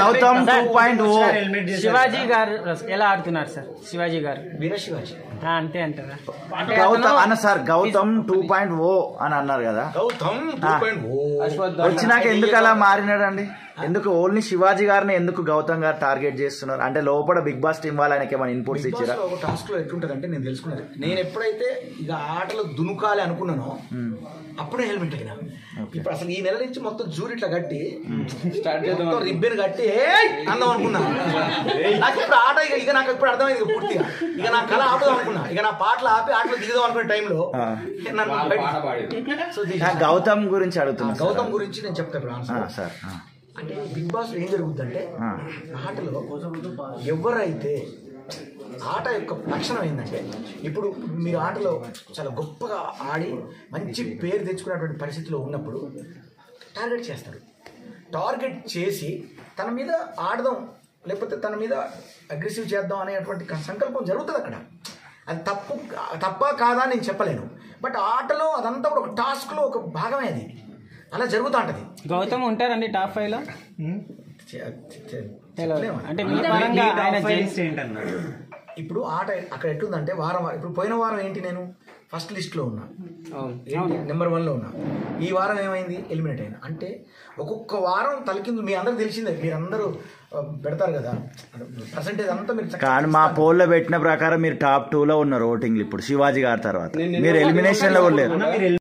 Gautam two point O Shivaji garu ఎలా ఆడుతున్నారు sir Shivaji గారు వీర శివాజీ ఆ, అంతే అంటారా అంటే గౌతమ్ అతను- అన్న sir Gautham two point O అని అన్నారు కదా గౌతమ్ టూ పాయింట్ ఓ వచ్చినాక ఎందుకు అలా మారినాడండి ఎందుకు ఓన్లీ శివాజీ గారిని ఎందుకు గౌతమ్ గారు టార్గెట్ చేస్తున్నారు అంటే లోపల బిగ్ బాస్ టీం వాళ్ళు ఆయనకి ఏమైనా ఇన్పుట్స్ బిగ్ బాస్ ఇచ్చారా లో ఒక టాస్క్ లో ఎట్లుంటదంటే నేను తెలుసుకున్నది నేను ఎప్పుడైతే ఇక ఆటలో దునుకాలి అనుకున్నానో అప్పుడే హెల్మెట్ అయినా ఇప్పుడు అసలు ఈ నెల నుంచి మొత్తం జూరి ఇట్లా కట్టి మొత్తం రిబ్బెన్ కట్టి "ఏయ్" అందాం అనుకున్నా నాకు ఇప్పుడు ఆట ఇక ఇక నాకు ఇప్పుడు అర్థమైంది ఇక పూర్తిగా ఇక నా కళ ఆపుదాం అనుకున్నా ఇక నా పాటలు ఆపి ఆటలు దిగుదాం అనుకునే టైంలో ఆ. నన్ను బయట- సో ఆ, గౌతమ్ గురించి అడుగుతున్నా సార్. గౌతమ్ గురించి నేను చెప్తా ఇప్పుడు ఆ, ఆన్సర్ సార్ ఆ. అంటే బిగ్ బాస్ లో ఏం జరుగుతుందంటే ఆ. ఆటలో ఎవరైతే ఆట యొక్క లక్షణం ఏంటంటే ఇప్పుడు మీరు ఆటలో చాలా గొప్పగా ఆడి మంచి పేరు తెచ్చుకున్నటువంటి పరిస్థితిలో ఉన్నప్పుడు టార్గెట్ చేస్తారు టార్గెట్ చేసి తన మీద ఆడదాం లేకపోతే తన మీద అగ్రెసివ్ చేద్దాం అనేటువంటి సంకల్పం జరుగుతుంది అక్కడ అది తప్పు తప్ప కాదా అని నేను చెప్పలేను బట్ ఆటలో అదంతా కూడా ఒక టాస్క్లో ఒక భాగమే అది అలా జరుగుతూ ఉంటుంది గౌతమ్ ఉంటారండి టాప్ ఫైవ్ లో చే- చే- తెలియదు. చెప్పలేము. అంటే మీ పరంగా ఆయన జెంట్స్ ఇప్పుడు ఆట అక్కడ ఎట్లుందంటే వారం వారం ఇప్పుడు పోయిన వారం ఏంటి నేను ఫస్ట్ లిస్ట్ లో ఉన్నా ఏంటి నెంబర్ వన్ లో ఉన్నా ఈ వారం ఏమైంది ఎలిమినేట్ అయినా అంటే ఒక్కొక్క వారం తలకిందు మీ అందరికి తెలిసిందే మీరందరూ ఆ, పెడతారు కదా పర్సంటేజ్ అంతా మీరు చక్కగా కానీ మా పోల్లో పెట్టిన ప్రకారం మీరు టాప్ టూ లో ఉన్నారు ఓటింగ్ ఇప్పుడు శివాజీ గారి తర్వాత మీరు ఎలిమినేషన్ లో కూడా లేరు